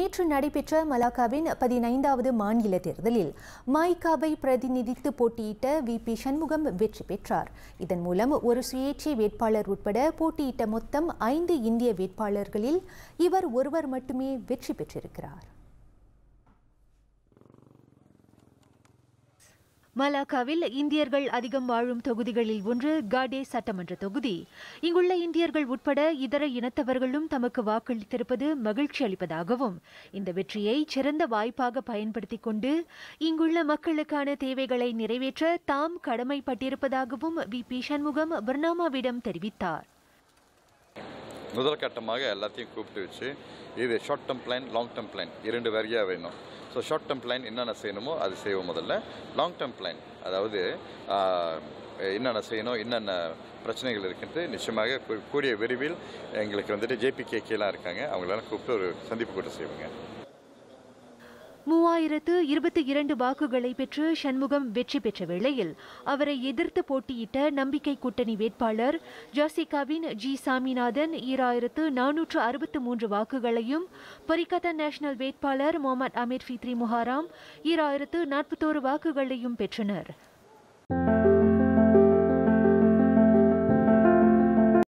நேற்று நடைபெற்ற மலாக்காவின் பதினைந்தாவது மாநில தேர்தலில் மைகாவை பிரதிநிதித்து போட்டியிட்ட வி பி சண்முகம் வெற்றி பெற்றார் இதன் மூலம் ஒரு சுயேட்சை வேட்பாளர் உட்பட போட்டியிட்ட மொத்தம் ஐந்து இந்திய வேட்பாளர்களில் இவர் ஒருவர் மட்டுமே வெற்றி பெற்றிருக்கிறார் மலாக்காவில் இந்தியர்கள் அதிகம் வாழும் தொகுதிகளில் ஒன்று காடே சட்டமன்ற தொகுதி இங்குள்ள இந்தியர்கள் உட்பட இதர இனத்தவர்களும் தமக்கு வாக்களித்திருப்பது மகிழ்ச்சி அளிப்பதாகவும் இந்த வெற்றியை சிறந்த வாய்ப்பாக பயன்படுத்திக் கொண்டு இங்குள்ள மக்களுக்கான தேவைகளை நிறைவேற்ற தாம் கடமைப்பட்டிருப்பதாகவும் வி பி சண்முகம் பர்னாமாவிடம் தெரிவித்தார் முதல் கட்டமாக எல்லாத்தையும் கூப்பிட்டு வச்சு இது short term plan long term plan இரண்டு வரியாக வேணும் ஸோ ஷார்ட் டேர்ம் பிளான் என்னென்ன செய்யணுமோ அது செய்வோம் முதல்ல லாங் டேர்ம் பிளான் அதாவது ஆஹ், என்னென்ன செய்யணும் என்னென்ன பிரச்சனைகள் இருக்கின்றது நிச்சயமாக கூ- கூடிய விரைவில் எங்களுக்கு வந்துட்டு ஜேபிகேகேலாம் இருக்காங்க அவங்களெல்லாம் கூப்பிட்டு ஒரு சந்திப்பு கூட்டம் செய்வோங்க மூவாயிரத்து இருபத்தி இரண்டு வாக்குகளை பெற்று சண்முகம் வெற்றி பெற்ற வேளையில் அவரை எதிர்த்து போட்டியிட்ட நம்பிக்கை கூட்டணி வேட்பாளர் ஜாசிகாவின் ஜி சாமிநாதன் ஈராயிரத்து நானூற்று அறுபத்து மூன்று வாக்குகளையும் பரிகத்தா நேஷனல் வேட்பாளர் முகமது அமீர் ஃபித்ரி முஹாராம் ஈராயிரத்து நாற்பத்தோரு வாக்குகளையும் பெற்றனர்